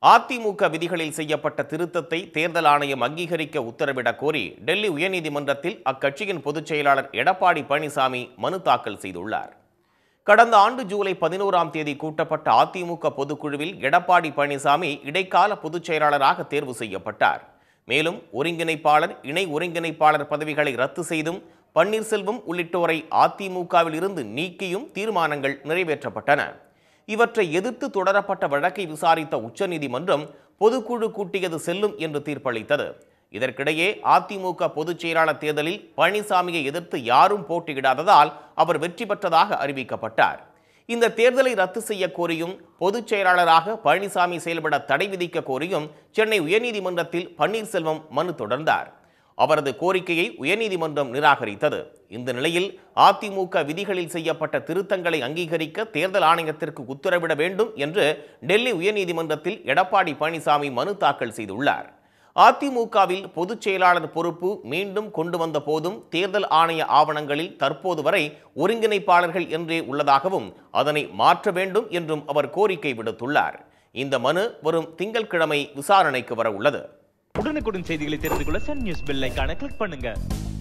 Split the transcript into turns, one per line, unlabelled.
அதிமுக விதிகளில் செய்யப்பட்ட திருத்தத்தை தேர்தல் ஆணையம் அங்கீகரிக்க உத்தரவிடக் கோரி டெல்லி உயர்நீதிமன்றத்தில் அக்கட்சியின் பொதுச் செயலாளர் எடப்பாடி பழனிசாமி மனு தாக்கல் செய்துள்ளார் கடந்த ஆண்டு ஜூலை பதினோராம் தேதி கூட்டப்பட்ட அதிமுக பொதுக்குழுவில் எடப்பாடி பழனிசாமி இடைக்கால பொதுச் செயலாளராக தேர்வு செய்யப்பட்டார் மேலும் ஒருங்கிணைப்பாளர் இணை ஒருங்கிணைப்பாளர் பதவிகளை ரத்து செய்தும் பன்னீர்செல்வம் உள்ளிட்டோரை அதிமுகவில் இருந்து நீக்கியும் தீர்மானங்கள் நிறைவேற்றப்பட்டன இவற்றை எதிர்த்து தொடரப்பட்ட வழக்கை விசாரித்த உச்சநீதிமன்றம் பொதுக்குழு கூட்டியது செல்லும் என்று தீர்ப்பளித்தது இதற்கிடையே அதிமுக பொதுச் செயலாளர் தேர்தலில் பழனிசாமியை எதிர்த்து யாரும் போட்டியிடாததால் அவர் வெற்றி பெற்றதாக அறிவிக்கப்பட்டார் இந்த தேர்தலை ரத்து செய்ய கோரியும் பொதுச் செயலாளராக பழனிசாமி செயல்பட தடை விதிக்க கோரியும் சென்னை உயர்நீதிமன்றத்தில் பன்னீர்செல்வம் மனு தொடர்ந்தார் அவரது கோரிக்கையை உயர்நீதிமன்றம் நிராகரித்தது இந்த நிலையில் அதிமுக விதிகளில் செய்யப்பட்ட திருத்தங்களை அங்கீகரிக்க தேர்தல் ஆணையத்திற்கு உத்தரவிட வேண்டும் என்று டெல்லி உயர்நீதிமன்றத்தில் எடப்பாடி பழனிசாமி மனு தாக்கல் செய்துள்ளார் அதிமுகவில் பொதுச் செயலாளர் பொறுப்பு மீண்டும் கொண்டு வந்த போதும் தேர்தல் ஆணைய ஆவணங்களில் தற்போது வரை ஒருங்கிணைப்பாளர்கள் என்றே உள்ளதாகவும் அதனை மாற்ற வேண்டும் என்றும் அவர் கோரிக்கை விடுத்துள்ளார் இந்த மனு வரும் திங்கட்கிழமை விசாரணைக்கு வர உள்ளது
உடனுக்குடன் செய்திகளை தெரிந்து கொள்ள சன் நியூஸ் பெல் ஐகானை கிளிக் பண்ணுங்க